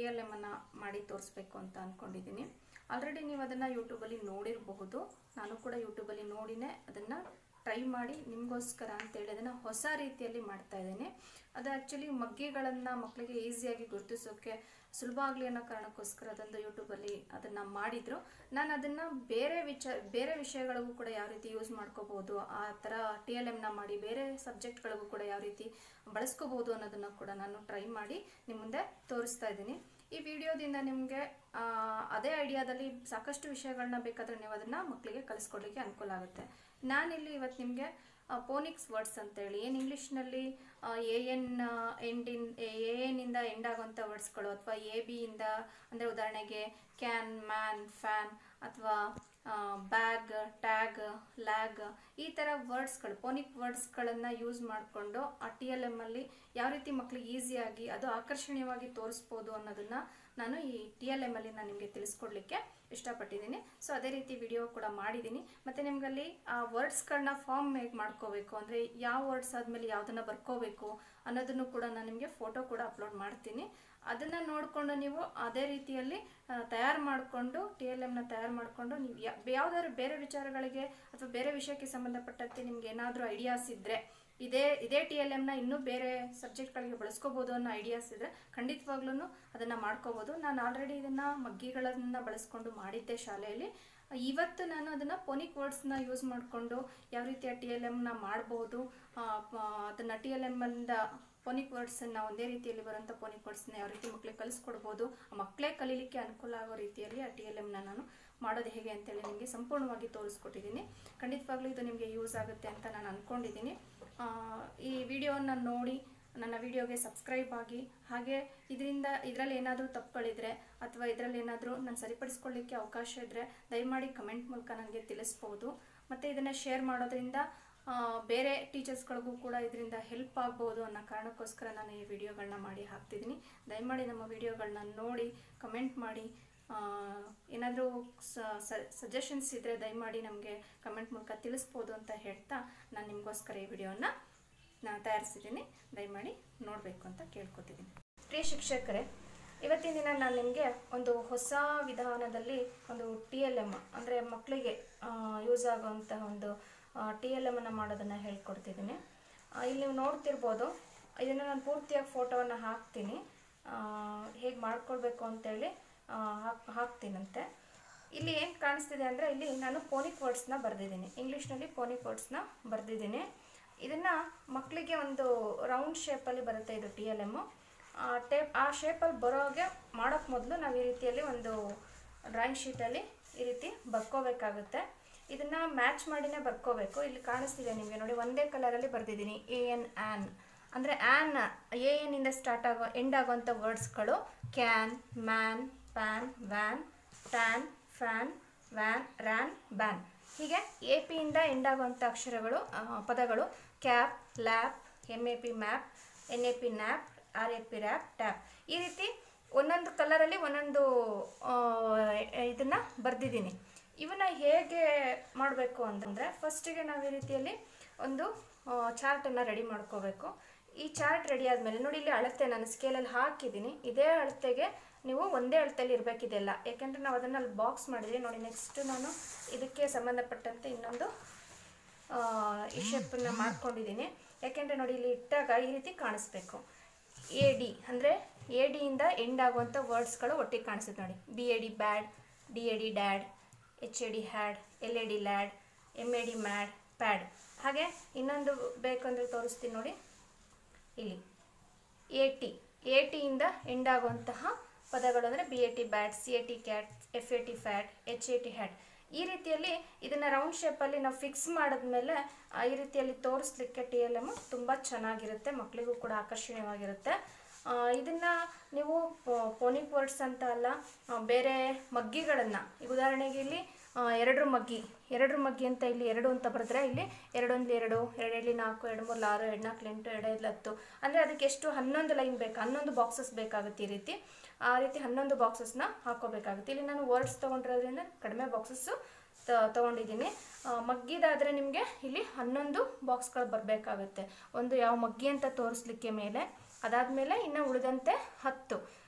L ಎಮ್ಮನ್ನು ಮಾಡಿ ತೋರಿಸ್ಬೇಕು ಅಂತ ಅಂದ್ಕೊಂಡಿದ್ದೀನಿ ಆಲ್ರೆಡಿ ನೀವು ಅದನ್ನು ಯೂಟ್ಯೂಬಲ್ಲಿ ನೋಡಿರಬಹುದು ನಾನು ಕೂಡ ಯೂಟ್ಯೂಬಲ್ಲಿ ನೋಡಿನೇ ಅದನ್ನು ಟ್ರೈ ಮಾಡಿ ನಿಮಗೋಸ್ಕರ ಅಂತೇಳಿ ಅದನ್ನು ಹೊಸ ರೀತಿಯಲ್ಲಿ ಮಾಡ್ತಾ ಇದ್ದೇನೆ ಅದು ಆ್ಯಕ್ಚುಲಿ ಮಗ್ಗಿಗಳನ್ನು ಮಕ್ಕಳಿಗೆ ಈಸಿಯಾಗಿ ಗುರುತಿಸೋಕ್ಕೆ ಸುಲಭ ಆಗಲಿ ಅನ್ನೋ ಕಾರಣಕ್ಕೋಸ್ಕರ ಅದೊಂದು ಯೂಟ್ಯೂಬಲ್ಲಿ ಅದನ್ನು ಮಾಡಿದರು ನಾನು ಅದನ್ನು ಬೇರೆ ವಿಚ ಬೇರೆ ವಿಷಯಗಳಿಗೂ ಕೂಡ ಯಾವ ರೀತಿ ಯೂಸ್ ಮಾಡ್ಕೋಬೋದು ಆ ಥರ ಟಿ ಎಲ್ ಎಮ್ನ ಮಾಡಿ ಬೇರೆ ಸಬ್ಜೆಕ್ಟ್ಗಳಿಗೂ ಕೂಡ ಯಾವ ರೀತಿ ಬಳಸ್ಕೋಬೋದು ಅನ್ನೋದನ್ನು ಕೂಡ ನಾನು ಟ್ರೈ ಮಾಡಿ ನಿಮ್ಮ ಮುಂದೆ ತೋರಿಸ್ತಾ ಇದ್ದೀನಿ ಈ ವಿಡಿಯೋದಿಂದ ನಿಮಗೆ ಅದೇ ಐಡಿಯಾದಲ್ಲಿ ಸಾಕಷ್ಟು ವಿಷಯಗಳನ್ನ ಬೇಕಾದರೆ ನೀವು ಅದನ್ನು ಮಕ್ಕಳಿಗೆ ಕಲಿಸ್ಕೊಡ್ಲಿಕ್ಕೆ ಅನುಕೂಲ ಆಗುತ್ತೆ ನಾನಿಲ್ಲಿ ಇವತ್ತು ನಿಮಗೆ ಪೋನಿಕ್ಸ್ ವರ್ಡ್ಸ್ ಅಂತೇಳಿ ಏನು ಇಂಗ್ಲೀಷ್ನಲ್ಲಿ ಎ ಎನ್ ಎಂಡಿನ್ ಎ ಎನ್ನಿಂದ ಎಂಡ್ ಆಗುವಂಥ ವರ್ಡ್ಸ್ಗಳು ಅಥವಾ ಎ ಬಿಯಿಂದ ಅಂದರೆ ಉದಾಹರಣೆಗೆ ಕ್ಯಾನ್ ಮ್ಯಾನ್ ಫ್ಯಾನ್ ಅಥವಾ ಬ್ಯಾಗ್ ಟ್ಯಾಗ್ ಲ್ಯಾಗ್ ಈ ಥರ ವರ್ಡ್ಸ್ಗಳು ಪೋನಿಕ್ ವರ್ಡ್ಸ್ಗಳನ್ನು ಯೂಸ್ ಮಾಡಿಕೊಂಡು ಆ ಟಿ ಎಲ್ ಎಮ್ಮಲ್ಲಿ ಯಾವ ರೀತಿ ಮಕ್ಕಳಿಗೆ ಈಸಿಯಾಗಿ ಅದು ಆಕರ್ಷಣೀಯವಾಗಿ ತೋರಿಸ್ಬೋದು ಅನ್ನೋದನ್ನು ನಾನು ಈ ಟಿ ಎಲ್ ಎಮ್ಮಲ್ಲಿ ನಾನು ನಿಮಗೆ ತಿಳಿಸ್ಕೊಡ್ಲಿಕ್ಕೆ ಇಷ್ಟಪಟ್ಟಿದ್ದೀನಿ ಸೊ ಅದೇ ರೀತಿ ವಿಡಿಯೋ ಕೂಡ ಮಾಡಿದ್ದೀನಿ ಮತ್ತು ನಿಮಗಲ್ಲಿ ಆ ವರ್ಡ್ಸ್ಗಳನ್ನ ಫಾರ್ಮ್ ಹೇಗೆ ಮಾಡ್ಕೋಬೇಕು ಅಂದರೆ ಯಾವ ವರ್ಡ್ಸ್ ಆದಮೇಲೆ ಯಾವುದನ್ನು ಬರ್ಕೋಬೇಕು ಅನ್ನೋದನ್ನು ಕೂಡ ನಾನು ನಿಮಗೆ ಫೋಟೋ ಕೂಡ ಅಪ್ಲೋಡ್ ಮಾಡ್ತೀನಿ ಅದನ್ನು ನೋಡಿಕೊಂಡು ನೀವು ಅದೇ ರೀತಿಯಲ್ಲಿ ತಯಾರು ಮಾಡಿಕೊಂಡು ಟಿ ಎಲ್ ಎಮ್ನ ತಯಾರು ಮಾಡಿಕೊಂಡು ನೀವು ಯಾವುದಾದ್ರು ಬೇರೆ ವಿಚಾರಗಳಿಗೆ ಅಥವಾ ಬೇರೆ ವಿಷಯಕ್ಕೆ ಸಂಬಂಧಪಟ್ಟಂತೆ ನಿಮ್ಗೆ ಏನಾದರೂ ಐಡಿಯಾಸ್ ಇದ್ದರೆ ಇದೇ ಇದೇ ಟಿ ಎಲ್ ಎಮ್ನ ಇನ್ನೂ ಬೇರೆ ಸಬ್ಜೆಕ್ಟ್ಗಳಿಗೆ ಬಳಸ್ಕೋಬೋದು ಅನ್ನೋ ಐಡಿಯಾಸ್ ಇದ್ದರೆ ಖಂಡಿತವಾಗ್ಲೂ ಅದನ್ನು ಮಾಡ್ಕೋಬೋದು ನಾನು ಆಲ್ರೆಡಿ ಇದನ್ನು ಮಗ್ಗಿಗಳನ್ನು ಬಳಸ್ಕೊಂಡು ಮಾಡಿದ್ದೆ ಶಾಲೆಯಲ್ಲಿ ಇವತ್ತು ನಾನು ಅದನ್ನು ಪೋನಿಕ್ ವರ್ಡ್ಸ್ನ ಯೂಸ್ ಮಾಡಿಕೊಂಡು ಯಾವ ರೀತಿಯ ಟಿ ಎಲ್ ಎಮ್ನ ಮಾಡ್ಬೋದು ಅದನ್ನು ಟಿ ಎಲ್ ಎಮ್ಮಿಂದ ಪೋನಿಕ್ ವರ್ಡ್ಸನ್ನು ಒಂದೇ ರೀತಿಯಲ್ಲಿ ಬರುವಂಥ ಪೋನಿಕ್ ವರ್ಡ್ಸ್ನ ಯಾವ ರೀತಿ ಮಕ್ಕಳಿಗೆ ಕಲಿಸ್ಕೊಡ್ಬೋದು ಆ ಮಕ್ಕಳೇ ಕಲೀಲಿಕ್ಕೆ ಅನುಕೂಲ ಆಗೋ ರೀತಿಯಲ್ಲಿ ಆ ಟಿ ಎಲ್ ಎಮ್ನ ನಾನು ಮಾಡೋದು ಹೇಗೆ ಅಂತೇಳಿ ನಿಮಗೆ ಸಂಪೂರ್ಣವಾಗಿ ತೋರಿಸ್ಕೊಟ್ಟಿದ್ದೀನಿ ಖಂಡಿತವಾಗ್ಲೂ ಇದು ನಿಮಗೆ ಯೂಸ್ ಆಗುತ್ತೆ ಅಂತ ನಾನು ಅಂದ್ಕೊಂಡಿದ್ದೀನಿ ಈ ವಿಡಿಯೋನ ನೋಡಿ ನನ್ನ ವಿಡಿಯೋಗೆ ಸಬ್ಸ್ಕ್ರೈಬ್ ಆಗಿ ಹಾಗೆ ಇದರಿಂದ ಇದರಲ್ಲಿ ಏನಾದರೂ ತಪ್ಪುಗಳಿದ್ರೆ ಅಥವಾ ಇದರಲ್ಲಿ ಏನಾದರೂ ನಾನು ಸರಿಪಡಿಸ್ಕೊಳ್ಳಿಕ್ಕೆ ಅವಕಾಶ ಇದ್ದರೆ ದಯಮಾಡಿ ಕಮೆಂಟ್ ಮೂಲಕ ನನಗೆ ತಿಳಿಸ್ಬೋದು ಮತ್ತು ಇದನ್ನು ಶೇರ್ ಮಾಡೋದ್ರಿಂದ ಬೇರೆ ಟೀಚರ್ಸ್ಗಳಿಗೂ ಕೂಡ ಇದರಿಂದ ಹೆಲ್ಪ್ ಆಗ್ಬೋದು ಅನ್ನೋ ಕಾರಣಕ್ಕೋಸ್ಕರ ನಾನು ಈ ವಿಡಿಯೋಗಳನ್ನ ಮಾಡಿ ಹಾಕ್ತಿದ್ದೀನಿ ದಯಮಾಡಿ ನಮ್ಮ ವಿಡಿಯೋಗಳನ್ನ ನೋಡಿ ಕಮೆಂಟ್ ಮಾಡಿ ಏನಾದರೂ ಸಜೆಷನ್ಸ್ ಇದ್ದರೆ ದಯಮಾಡಿ ನಮಗೆ ಕಮೆಂಟ್ ಮೂಲಕ ತಿಳಿಸ್ಬೋದು ಅಂತ ಹೇಳ್ತಾ ನಾನು ನಿಮಗೋಸ್ಕರ ಈ ವಿಡಿಯೋನ ನಾನು ತಯಾರಿಸಿದ್ದೀನಿ ದಯಮಾಡಿ ನೋಡಬೇಕು ಅಂತ ಕೇಳ್ಕೊತಿದ್ದೀನಿ ಪ್ರಿಯ ಶಿಕ್ಷಕರೇ ಇವತ್ತಿನ ದಿನ ನಾನು ನಿಮಗೆ ಒಂದು ಹೊಸ ವಿಧಾನದಲ್ಲಿ ಒಂದು ಟಿ ಎಲ್ ಎಮ್ ಅಂದರೆ ಮಕ್ಕಳಿಗೆ ಯೂಸ್ ಆಗುವಂತಹ ಒಂದು ಟಿ ಎಲ್ ಎಮನ್ನು ಮಾಡೋದನ್ನು ಹೇಳ್ಕೊಡ್ತಿದ್ದೀನಿ ಇಲ್ಲಿ ನೀವು ನೋಡ್ತಿರ್ಬೋದು ಇದನ್ನು ನಾನು ಪೂರ್ತಿಯಾಗಿ ಫೋಟೋವನ್ನು ಹಾಕ್ತೀನಿ ಹೇಗೆ ಮಾಡ್ಕೊಳ್ಬೇಕು ಅಂತೇಳಿ ಹಾಕ್ ಹಾಕ್ತೀನಂತೆ ಇಲ್ಲಿ ಏನು ಕಾಣಿಸ್ತಿದೆ ಅಂದರೆ ಇಲ್ಲಿ ನಾನು ಪೋನಿಕ್ ವರ್ಡ್ಸ್ನ ಬರೆದಿದ್ದೀನಿ ಇಂಗ್ಲೀಷ್ನಲ್ಲಿ ಪೋನಿಕ್ ವರ್ಡ್ಸ್ನ ಬರೆದಿದ್ದೀನಿ ಇದನ್ನು ಮಕ್ಕಳಿಗೆ ಒಂದು ರೌಂಡ್ ಶೇಪಲ್ಲಿ ಬರುತ್ತೆ ಇದು ಟಿ ಎಲ್ ಎಮ್ಮು ಟೇಪ್ ಆ ಶೇಪಲ್ಲಿ ಬರೋಗೆ ಮಾಡೋಕ್ಕೆ ಮೊದಲು ನಾವು ಈ ರೀತಿಯಲ್ಲಿ ಒಂದು ಡ್ರಾಯಿಂಗ್ ಶೀಟಲ್ಲಿ ಈ ರೀತಿ ಬರ್ಕೋಬೇಕಾಗುತ್ತೆ ಇದನ್ನು ಮ್ಯಾಚ್ ಮಾಡಿನೇ ಬರ್ಕೋಬೇಕು ಇಲ್ಲಿ ಕಾಣಿಸ್ತಿದೆ ನಿಮಗೆ ನೋಡಿ ಒಂದೇ ಕಲರಲ್ಲಿ ಬರೆದಿದ್ದೀನಿ ಎ ಎನ್ ಆ್ಯನ್ ಅಂದರೆ ಆ್ಯನ್ ಎ ಎನ್ನಿಂದ ಸ್ಟಾರ್ಟ್ ಆಗೋ ಎಂಡ್ ಆಗೋವಂಥ ವರ್ಡ್ಸ್ಗಳು can man pan van tan fan van ran ban ಹೀಗೆ ಎ ಪಿಯಿಂದ ಎಂಡ್ ಆಗುವಂಥ ಅಕ್ಷರಗಳು ಪದಗಳು cap lap M A P map N A P nap R A P rap tap ಈ ರೀತಿ ಒಂದೊಂದು ಕಲರಲ್ಲಿ ಒಂದೊಂದು ಇದನ್ನು ಬರೆದಿದ್ದೀನಿ ಇವನ್ನ ಹೇಗೆ ಮಾಡಬೇಕು ಅಂತಂದರೆ ಫಸ್ಟಿಗೆ ನಾವು ಈ ರೀತಿಯಲ್ಲಿ ಒಂದು ಚಾರ್ಟನ್ನು ರೆಡಿ ಮಾಡ್ಕೋಬೇಕು ಈ ಚಾರ್ಟ್ ರೆಡಿ ಆದಮೇಲೆ ನೋಡಿ ಇಲ್ಲಿ ಅಳತೆ ನಾನು ಸ್ಕೇಲಲ್ಲಿ ಹಾಕಿದ್ದೀನಿ ಇದೇ ಅಳತೆಗೆ ನೀವು ಒಂದೇ ಅಳತೆಯಲ್ಲಿ ಇರಬೇಕಿದೆಲ್ಲ ಯಾಕೆಂದರೆ ನಾವು ಅದನ್ನು ಅಲ್ಲಿ ಬಾಕ್ಸ್ ಮಾಡಿದ್ವಿ ನೋಡಿ ನೆಕ್ಸ್ಟ್ ನಾನು ಇದಕ್ಕೆ ಸಂಬಂಧಪಟ್ಟಂತೆ ಇನ್ನೊಂದು ಈ ಶೇಪನ್ನ ಮಾಡ್ಕೊಂಡಿದ್ದೀನಿ ಯಾಕೆಂದರೆ ನೋಡಿ ಇಲ್ಲಿ ಇಟ್ಟಾಗ ಈ ರೀತಿ ಕಾಣಿಸ್ಬೇಕು ಎ ಡಿ ಅಂದರೆ ಎ ಡಿಯಿಂದ ಎಂಡ್ ಆಗುವಂಥ ವರ್ಡ್ಸ್ಗಳು ಒಟ್ಟಿಗೆ ಕಾಣಿಸುತ್ತೆ ನೋಡಿ B A D bad D A D dad H A D had L A D lad M A D mad pad ಹಾಗೆ ಇನ್ನೊಂದು ಬೇಕಂದರೆ ತೋರಿಸ್ತೀನಿ ನೋಡಿ ಇಲ್ಲಿ ಎ ಟಿ ಎ ಟಿಯಿಂದ ಎಂಡ್ ಆಗುವಂತಹ ಪದಗಳು ಅಂದರೆ B A T bat C A T cat F A T fat H A T hat ಈ ರೀತಿಯಲ್ಲಿ ಇದನ್ನು ರೌಂಡ್ ಶೇಪಲ್ಲಿ ನಾವು ಫಿಕ್ಸ್ ಮಾಡಿದ್ಮೇಲೆ ಈ ರೀತಿಯಲ್ಲಿ ತೋರಿಸ್ಲಿಕ್ಕೆ ಟಿ ಎಲ್ ಎಮ್ ತುಂಬ ಚೆನ್ನಾಗಿರುತ್ತೆ ಮಕ್ಕಳಿಗೂ ಕೂಡ ಆಕರ್ಷಣೀಯವಾಗಿರುತ್ತೆ ಇದನ್ನು ನೀವು ಪೋನಿಕ್ ವರ್ಡ್ಸ್ ಅಂತ ಅಲ್ಲ ಬೇರೆ ಮಗ್ಗಿಗಳನ್ನು ಈಗ ಉದಾಹರಣೆಗೆ ಇಲ್ಲಿ ಎರಡರ ಮಗ್ಗಿ ಎರಡರ ಮಗ್ಗಿ ಅಂತ ಇಲ್ಲಿ ಎರಡು ಅಂತ ಬರೆದ್ರೆ ಇಲ್ಲಿ ಎರಡೊಂದು ಎರಡು ಎರಡೆರಡು ನಾಲ್ಕು ಎರಡು ಮೂರು ಆರು ಎರಡು ನಾಲ್ಕು ಎಂಟು ಎರಡು ಐದು ಹತ್ತು ಅಂದರೆ ಅದಕ್ಕೆ ಎಷ್ಟು ಹನ್ನೊಂದು ಲೈನ್ ಬೇಕು ಹನ್ನೊಂದು ಬಾಕ್ಸಸ್ ಬೇಕಾಗುತ್ತೆ ಈ ರೀತಿ ಆ ರೀತಿ ಹನ್ನೊಂದು ಬಾಕ್ಸಸ್ನ ಹಾಕೋಬೇಕಾಗುತ್ತೆ ಇಲ್ಲಿ ನಾನು ವರ್ಡ್ಸ್ ತೊಗೊಂಡಿರೋದ್ರಿಂದ ಕಡಿಮೆ ಬಾಕ್ಸಸ್ಸು ತೊಗೊಂಡಿದ್ದೀನಿ ಮಗ್ಗಿದಾದರೆ ನಿಮಗೆ ಇಲ್ಲಿ ಹನ್ನೊಂದು ಬಾಕ್ಸ್ಗಳು ಬರಬೇಕಾಗುತ್ತೆ ಒಂದು ಯಾವ ಮಗ್ಗಿ ಅಂತ ತೋರಿಸ್ಲಿಕ್ಕೆ ಮೇಲೆ ಅದಾದಮೇಲೆ ಇನ್ನು ಉಳಿದಂತೆ ಹತ್ತು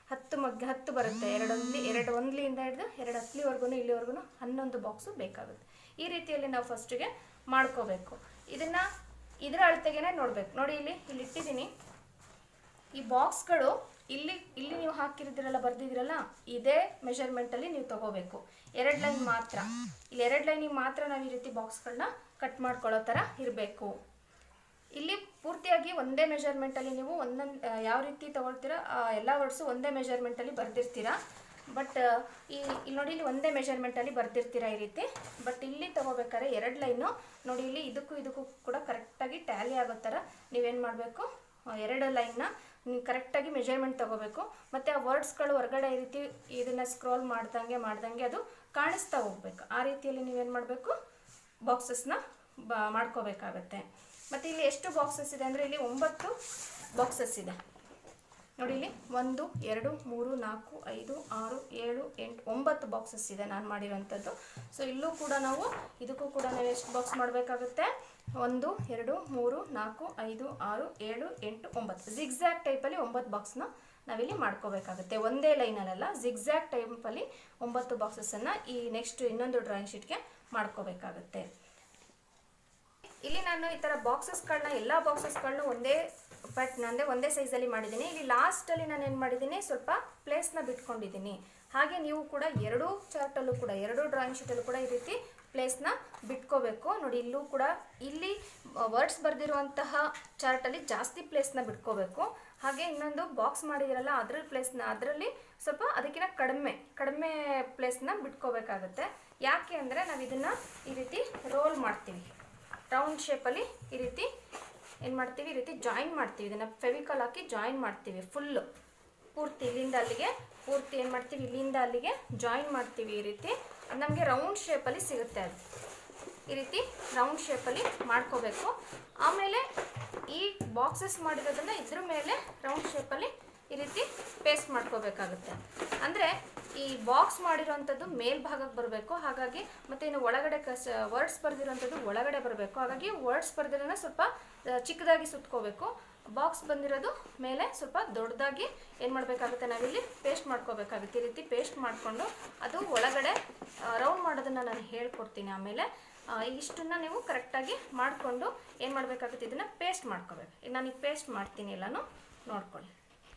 ಹತ್ತು ಮಗ್ ಹತ್ತು ಬರುತ್ತೆ ಎರಡು ಒಂದ್ಲಿ ಎರಡು ಒಂದ್ಲಿಯಿಂದ ಹಿಡಿದು ಎರಡು ಹತ್ಲಿವರೆಗೂ ಇಲ್ಲಿವರೆಗೂ ಹನ್ನೊಂದು ಬಾಕ್ಸು ಬೇಕಾಗುತ್ತೆ ಈ ರೀತಿಯಲ್ಲಿ ನಾವು ಫಸ್ಟಿಗೆ ಮಾಡ್ಕೋಬೇಕು ಇದನ್ನು ಇದರ ಅಳತೆಗೆನೆ ನೋಡ್ಬೇಕು ನೋಡಿ ಇಲ್ಲಿ ಇಲ್ಲಿ ಇಟ್ಟಿದ್ದೀನಿ ಈ ಬಾಕ್ಸ್ಗಳು ಇಲ್ಲಿ ಇಲ್ಲಿ ನೀವು ಹಾಕಿರ್ದಿರಲ್ಲ ಬರ್ದಿದ್ದೀರಲ್ಲ ಇದೇ ಮೆಷರ್ಮೆಂಟಲ್ಲಿ ನೀವು ತಗೋಬೇಕು ಎರಡು ಲೈನ್ ಮಾತ್ರ ಇಲ್ಲಿ ಎರಡು ಲೈನಿಗೆ ಮಾತ್ರ ನಾವು ಈ ರೀತಿ ಬಾಕ್ಸ್ಗಳನ್ನ ಕಟ್ ಮಾಡ್ಕೊಳ್ಳೋ ಥರ ಇರಬೇಕು ಇಲ್ಲಿ ಪೂರ್ತಿಯಾಗಿ ಒಂದೇ ಮೆಷರ್ಮೆಂಟಲ್ಲಿ ನೀವು ಒಂದೊಂದು ಯಾವ ರೀತಿ ತಗೊಳ್ತೀರಾ ಆ ಎಲ್ಲ ವರ್ಡ್ಸು ಒಂದೇ ಮೆಷರ್ಮೆಂಟಲ್ಲಿ ಬರ್ದಿರ್ತೀರಾ ಬಟ್ ಈ ಇಲ್ಲಿ ನೋಡಿ ಇಲ್ಲಿ ಒಂದೇ ಮೆಷರ್ಮೆಂಟಲ್ಲಿ ಬರ್ದಿರ್ತೀರಾ ಈ ರೀತಿ ಬಟ್ ಇಲ್ಲಿ ತಗೋಬೇಕಾದ್ರೆ ಎರಡು ಲೈನು ನೋಡಿ ಇಲ್ಲಿ ಇದಕ್ಕೂ ಇದಕ್ಕೂ ಕೂಡ ಕರೆಕ್ಟಾಗಿ ಟ್ಯಾಲಿ ಆಗೋ ಥರ ನೀವೇನು ಮಾಡಬೇಕು ಎರಡು ಲೈನ್ನ ನೀವು ಕರೆಕ್ಟಾಗಿ ಮೆಷರ್ಮೆಂಟ್ ತಗೋಬೇಕು ಮತ್ತು ಆ ವರ್ಡ್ಸ್ಗಳು ಹೊರಗಡೆ ಈ ರೀತಿ ಇದನ್ನು ಸ್ಕ್ರೋಲ್ ಮಾಡ್ದಂಗೆ ಮಾಡ್ದಂಗೆ ಅದು ಕಾಣಿಸ್ತಾ ಹೋಗ್ಬೇಕು ಆ ರೀತಿಯಲ್ಲಿ ನೀವೇನು ಮಾಡಬೇಕು ಬಾಕ್ಸಸ್ನ ಬ ಮಾಡ್ಕೋಬೇಕಾಗತ್ತೆ ಮತ್ತು ಇಲ್ಲಿ ಎಷ್ಟು ಬಾಕ್ಸಸ್ ಇದೆ ಅಂದರೆ ಇಲ್ಲಿ ಒಂಬತ್ತು ಬಾಕ್ಸಸ್ ಇದೆ ನೋಡಿ ಇಲ್ಲಿ ಒಂದು ಎರಡು ಮೂರು ನಾಲ್ಕು ಐದು ಆರು ಏಳು ಎಂಟು ಒಂಬತ್ತು ಬಾಕ್ಸಸ್ ಇದೆ ನಾನು ಮಾಡಿರೋಂಥದ್ದು ಸೊ ಇಲ್ಲೂ ಕೂಡ ನಾವು ಇದಕ್ಕೂ ಕೂಡ ನಾವು ಎಷ್ಟು ಬಾಕ್ಸ್ ಮಾಡಬೇಕಾಗುತ್ತೆ ಒಂದು ಎರಡು ಮೂರು ನಾಲ್ಕು ಐದು ಆರು ಏಳು ಎಂಟು ಒಂಬತ್ತು ಜಿಗ್ಜ್ಯಾಕ್ ಟೈಪಲ್ಲಿ ಒಂಬತ್ತು ಬಾಕ್ಸ್ನ ನಾವಿಲ್ಲಿ ಮಾಡ್ಕೋಬೇಕಾಗುತ್ತೆ ಒಂದೇ ಲೈನಲ್ಲ ಜಿಗ್ಜ್ಯಾಕ್ ಟೈಪಲ್ಲಿ ಒಂಬತ್ತು ಬಾಕ್ಸಸ್ಸನ್ನು ಈ ನೆಕ್ಸ್ಟ್ ಇನ್ನೊಂದು ಡ್ರಾಯಿಂಗ್ ಶೀಟ್ಗೆ ಮಾಡ್ಕೋಬೇಕಾಗುತ್ತೆ ಇಲ್ಲಿ ನಾನು ಈ ಥರ ಬಾಕ್ಸಸ್ಗಳನ್ನ ಎಲ್ಲ ಬಾಕ್ಸಸ್ಗಳನ್ನ ಒಂದೇ ಬಟ್ ಅಂದರೆ ಒಂದೇ ಸೈಜಲ್ಲಿ ಮಾಡಿದ್ದೀನಿ ಇಲ್ಲಿ ಲಾಸ್ಟಲ್ಲಿ ನಾನು ಏನು ಮಾಡಿದ್ದೀನಿ ಸ್ವಲ್ಪ ಪ್ಲೇಸ್ನ ಬಿಟ್ಕೊಂಡಿದ್ದೀನಿ ಹಾಗೆ ನೀವು ಕೂಡ ಎರಡೂ ಚಾರ್ಟಲ್ಲೂ ಕೂಡ ಎರಡೂ ಡ್ರಾಯಿಂಗ್ ಶೀಟಲ್ಲೂ ಕೂಡ ಈ ರೀತಿ ಪ್ಲೇಸ್ನ ಬಿಟ್ಕೋಬೇಕು ನೋಡಿ ಇಲ್ಲೂ ಕೂಡ ಇಲ್ಲಿ ವರ್ಡ್ಸ್ ಬರೆದಿರುವಂತಹ ಚಾರ್ಟಲ್ಲಿ ಜಾಸ್ತಿ ಪ್ಲೇಸ್ನ ಬಿಟ್ಕೋಬೇಕು ಹಾಗೆ ಇನ್ನೊಂದು ಬಾಕ್ಸ್ ಮಾಡಿದಿರಲ್ಲ ಅದ್ರ ಪ್ಲೇಸ್ನ ಅದರಲ್ಲಿ ಸ್ವಲ್ಪ ಅದಕ್ಕಿಂತ ಕಡಿಮೆ ಕಡಿಮೆ ಪ್ಲೇಸ್ನ ಬಿಟ್ಕೋಬೇಕಾಗುತ್ತೆ ಯಾಕೆ ಅಂದರೆ ನಾವು ಇದನ್ನು ಈ ರೀತಿ ರೋಲ್ ಮಾಡ್ತೀವಿ ರೌಂಡ್ ಶೇಪಲ್ಲಿ ಈ ರೀತಿ ಏನು ಮಾಡ್ತೀವಿ ಈ ರೀತಿ ಜಾಯಿನ್ ಮಾಡ್ತೀವಿ ಇದನ್ನು ಫೆವಿಕಾಲ್ ಹಾಕಿ ಜಾಯಿನ್ ಮಾಡ್ತೀವಿ ಫುಲ್ಲು ಪೂರ್ತಿ ಇಲ್ಲಿಂದ ಅಲ್ಲಿಗೆ ಪೂರ್ತಿ ಏನು ಮಾಡ್ತೀವಿ ಇಲ್ಲಿಂದ ಅಲ್ಲಿಗೆ ಜಾಯಿನ್ ಮಾಡ್ತೀವಿ ಈ ರೀತಿ ಅದು ನಮಗೆ ರೌಂಡ್ ಶೇಪಲ್ಲಿ ಸಿಗುತ್ತೆ ಅದು ಈ ರೀತಿ ರೌಂಡ್ ಶೇಪಲ್ಲಿ ಮಾಡ್ಕೋಬೇಕು ಆಮೇಲೆ ಈ ಬಾಕ್ಸಸ್ ಮಾಡಿರೋದನ್ನ ಇದ್ರ ಮೇಲೆ ರೌಂಡ್ ಶೇಪಲ್ಲಿ ಈ ರೀತಿ ಪೇಸ್ಟ್ ಮಾಡ್ಕೋಬೇಕಾಗುತ್ತೆ ಅಂದರೆ ಈ ಬಾಕ್ಸ್ ಮಾಡಿರೋವಂಥದ್ದು ಮೇಲ್ಭಾಗಕ್ಕೆ ಬರಬೇಕು ಹಾಗಾಗಿ ಮತ್ತು ಇನ್ನು ಒಳಗಡೆ ಕಸ ವರ್ಡ್ಸ್ ಬರೆದಿರೋಂಥದ್ದು ಒಳಗಡೆ ಬರಬೇಕು ಹಾಗಾಗಿ ವರ್ಡ್ಸ್ ಬರೆದಿರೋನ ಸ್ವಲ್ಪ ಆ, ಚಿಕ್ಕದಾಗಿ ಸುತ್ಕೋಬೇಕು ಬಾಕ್ಸ್ ಬಂದಿರೋದು ಮೇಲೆ ಸ್ವಲ್ಪ ದೊಡ್ಡದಾಗಿ ಏನು ಮಾಡಬೇಕಾಗುತ್ತೆ ನಾವಿಲ್ಲಿ ಪೇಸ್ಟ್ ಮಾಡ್ಕೋಬೇಕಾಗುತ್ತೆ ಈ ರೀತಿ ಪೇಸ್ಟ್ ಮಾಡಿಕೊಂಡು ಅದು ಒಳಗಡೆ ರೌಂಡ್ ಮಾಡೋದನ್ನು ನಾನು ಹೇಳ್ಕೊಡ್ತೀನಿ ಆಮೇಲೆ ಆ, ಇಷ್ಟನ್ನ ನೀವು ಕರೆಕ್ಟಾಗಿ ಮಾಡಿಕೊಂಡು ಏನು ಮಾಡಬೇಕಾಗುತ್ತೆ ಇದನ್ನು ಪೇಸ್ಟ್ ಮಾಡ್ಕೋಬೇಕು ಈಗ ನಾನು ಈಗ ಪೇಸ್ಟ್ ಮಾಡ್ತೀನಿ ಎಲ್ಲನೂ ನೋಡ್ಕೊಳ್ಳಿ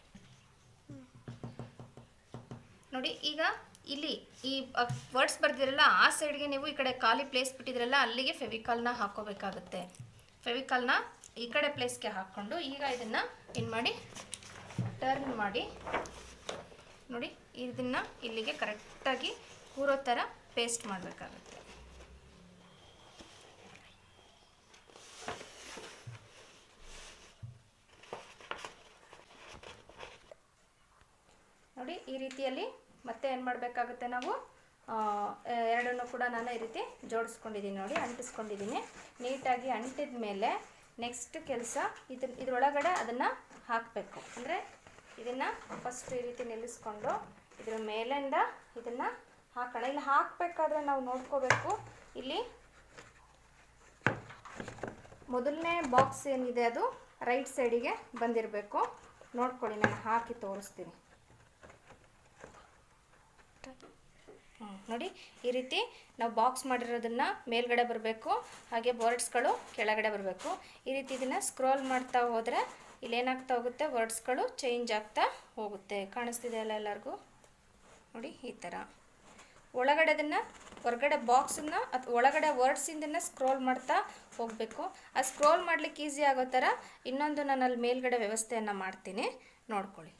ನೋಡಿ ಈಗ ಇಲ್ಲಿ ಈ ವರ್ಡ್ಸ್ ಬರ್ದಿರಲ್ಲ ಆ ಸೈಡ್ಗೆ ನೀವು ಈ ಕಡೆ ಖಾಲಿ ಪ್ಲೇಸ್ ಬಿಟ್ಟಿದ್ರಲ್ಲ ಅಲ್ಲಿಗೆ ಫೆವಿಕಾಲ್ನ ಹಾಕೋಬೇಕಾಗುತ್ತೆ ಫೆವಿಕಾಲ್ನ ಈ ಕಡೆ ಪ್ಲೇಸ್ಗೆ ಹಾಕ್ಕೊಂಡು ಈಗ ಇದನ್ನು ಏನು ಮಾಡಿ ಟರ್ನ್ ಮಾಡಿ ನೋಡಿ ಇದನ್ನು ಇಲ್ಲಿಗೆ ಕರೆಕ್ಟಾಗಿ ಕೂರೋ ಥರ ಪೇಸ್ಟ್ ಮಾಡಬೇಕಾಗುತ್ತೆ ನೋಡಿ ಈ ರೀತಿಯಲ್ಲಿ ಮತ್ತೆ ಏನು ಮಾಡಬೇಕಾಗುತ್ತೆ ನಾವು ಆ, ಎರಡನ್ನು ಕೂಡ ನಾನು ಈ ರೀತಿ ಜೋಡಿಸ್ಕೊಂಡಿದ್ದೀನಿ ನೋಡಿ ಅಂಟಿಸ್ಕೊಂಡಿದ್ದೀನಿ ನೀಟಾಗಿ ಅಂಟಿದ ಮೇಲೆ ನೆಕ್ಸ್ಟ್ ಕೆಲಸ ಇದ್ರ ಇದ್ರೊಳಗಡೆ ಅದನ್ನು ಹಾಕಬೇಕು ಅಂದರೆ ಇದನ್ನು ಫಸ್ಟ್ ಈ ರೀತಿ ನಿಲ್ಲಿಸ್ಕೊಂಡು ಇದ್ರ ಮೇಲಿಂದ ಇದನ್ನು ಹಾಕೋಣ ಇಲ್ಲಿ ಹಾಕಬೇಕಾದ್ರೆ ನಾವು ನೋಡ್ಕೋಬೇಕು ಇಲ್ಲಿ ಮೊದಲನೇ ಬಾಕ್ಸ್ ಏನಿದೆ ಅದು ರೈಟ್ ಸೈಡಿಗೆ ಬಂದಿರಬೇಕು ನೋಡ್ಕೊಳ್ಳಿ ನಾನು ಹಾಕಿ ತೋರಿಸ್ತೀನಿ ಹ್ಮ್, ನೋಡಿ ಈ ರೀತಿ ನಾವು ಬಾಕ್ಸ್ ಮಾಡಿರೋದನ್ನ ಮೇಲ್ಗಡೆ ಬರಬೇಕು ಹಾಗೆ ವರ್ಡ್ಸ್ಗಳು ಕೆಳಗಡೆ ಬರಬೇಕು ಈ ರೀತಿ ಇದನ್ನು ಸ್ಕ್ರೋಲ್ ಮಾಡ್ತಾ ಹೋದರೆ ಇಲ್ಲೇನಾಗ್ತಾ ಹೋಗುತ್ತೆ ವರ್ಡ್ಸ್ಗಳು ಚೇಂಜ್ ಆಗ್ತಾ ಹೋಗುತ್ತೆ ಕಾಣಿಸ್ತಿದೆ ಅಲ್ಲ ಎಲ್ಲರಿಗೂ ನೋಡಿ ಈ ಥರ ಒಳಗಡೆ ಅದನ್ನು ಹೊರಗಡೆ ಬಾಕ್ಸನ್ನು ಅಥವಾ ಒಳಗಡೆ ವರ್ಡ್ಸಿಂದನ್ನು ಸ್ಕ್ರೋಲ್ ಮಾಡ್ತಾ ಹೋಗಬೇಕು ಆ ಸ್ಕ್ರೋಲ್ ಮಾಡ್ಲಿಕ್ಕೆ ಈಸಿ ಆಗೋ ಥರ ಇನ್ನೊಂದು ನಾನು ಅಲ್ಲಿ ಮೇಲ್ಗಡೆ ವ್ಯವಸ್ಥೆಯನ್ನು ಮಾಡ್ತೀನಿ ನೋಡ್ಕೊಳ್ಳಿ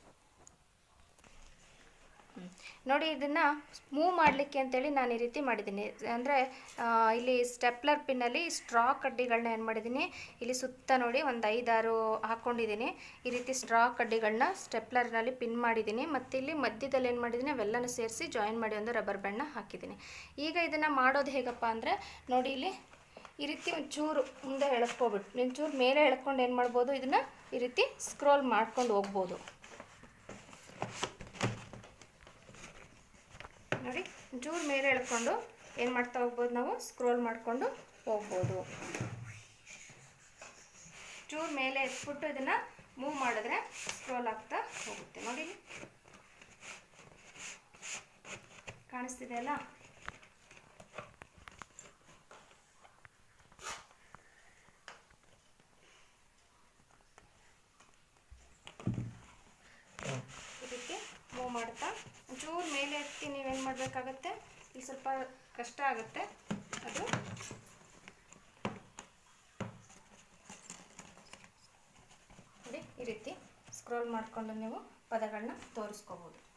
ಹ್ಮ್. ನೋಡಿ ಇದನ್ನು ಮೂವ್ ಮಾಡಲಿಕ್ಕೆ ಅಂತೇಳಿ ನಾನು ಈ ರೀತಿ ಮಾಡಿದ್ದೀನಿ ಅಂದರೆ ಇಲ್ಲಿ ಸ್ಟೆಪ್ಲರ್ ಪಿನ್ನಲ್ಲಿ ಸ್ಟ್ರಾ ಕಡ್ಡಿಗಳನ್ನ ಏನು ಮಾಡಿದ್ದೀನಿ ಇಲ್ಲಿ ಸುತ್ತ ನೋಡಿ ಒಂದು ಐದಾರು ಹಾಕ್ಕೊಂಡಿದ್ದೀನಿ ಈ ರೀತಿ ಸ್ಟ್ರಾ ಕಡ್ಡಿಗಳನ್ನ ಸ್ಟೆಪ್ಲರ್ನಲ್ಲಿ ಪಿನ್ ಮಾಡಿದ್ದೀನಿ ಮತ್ತು ಇಲ್ಲಿ ಮಧ್ಯದಲ್ಲಿ ಏನು ಮಾಡಿದ್ದೀನಿ ಅವೆಲ್ಲನೂ ಸೇರಿಸಿ ಜಾಯಿನ್ ಮಾಡಿ ಒಂದು ರಬ್ಬರ್ ಬ್ಯಾಂಡ್ನ ಹಾಕಿದ್ದೀನಿ ಈಗ ಇದನ್ನು ಮಾಡೋದು ಹೇಗಪ್ಪ ಅಂದರೆ ನೋಡಿ ಇಲ್ಲಿ ಈ ರೀತಿ ಒಂಚೂರು ಮುಂದೆ ಎಳ್ಕೊಬಿಟ್ಟು ಒಂಚೂರು ಮೇಲೆ ಎಳ್ಕೊಂಡು ಏನು ಮಾಡ್ಬೋದು ಇದನ್ನು ಈ ರೀತಿ ಸ್ಕ್ರೋಲ್ ಮಾಡ್ಕೊಂಡು ಹೋಗ್ಬೋದು ನೋಡಿ ಒಂಚೂರು ಮೇಲೆ ಎಳ್ಕೊಂಡು ಏನು ಮಾಡ್ತಾ ಹೋಗ್ಬೋದು ನಾವು ಸ್ಕ್ರೋಲ್ ಮಾಡಿಕೊಂಡು ಹೋಗ್ಬೋದು ಚೂರು ಮೇಲೆ ಎತ್ಬಿಟ್ಟು ಇದನ್ನು ಮೂವ್ ಮಾಡಿದ್ರೆ ಸ್ಕ್ರೋಲ್ ಆಗ್ತಾ ಹೋಗುತ್ತೆ ನೋಡಿ ಕಾಣಿಸ್ತಿದೆಯಲ್ಲ ಇದಕ್ಕೆ ಮೂವ್ ಮಾಡ್ತಾ ಒಂಚೂರು ಮೇಲೆ ಎತ್ತಿ ನೀವೇನು ಮಾಡಬೇಕಾಗತ್ತೆ ಇಲ್ಲಿ ಸ್ವಲ್ಪ ಕಷ್ಟ ಆಗುತ್ತೆ ಅದು ನೋಡಿ ಈ ರೀತಿ ಸ್ಕ್ರೋಲ್ ಮಾಡಿಕೊಂಡು ನೀವು ಪದಗಳನ್ನ ತೋರಿಸ್ಕೋಬೋದು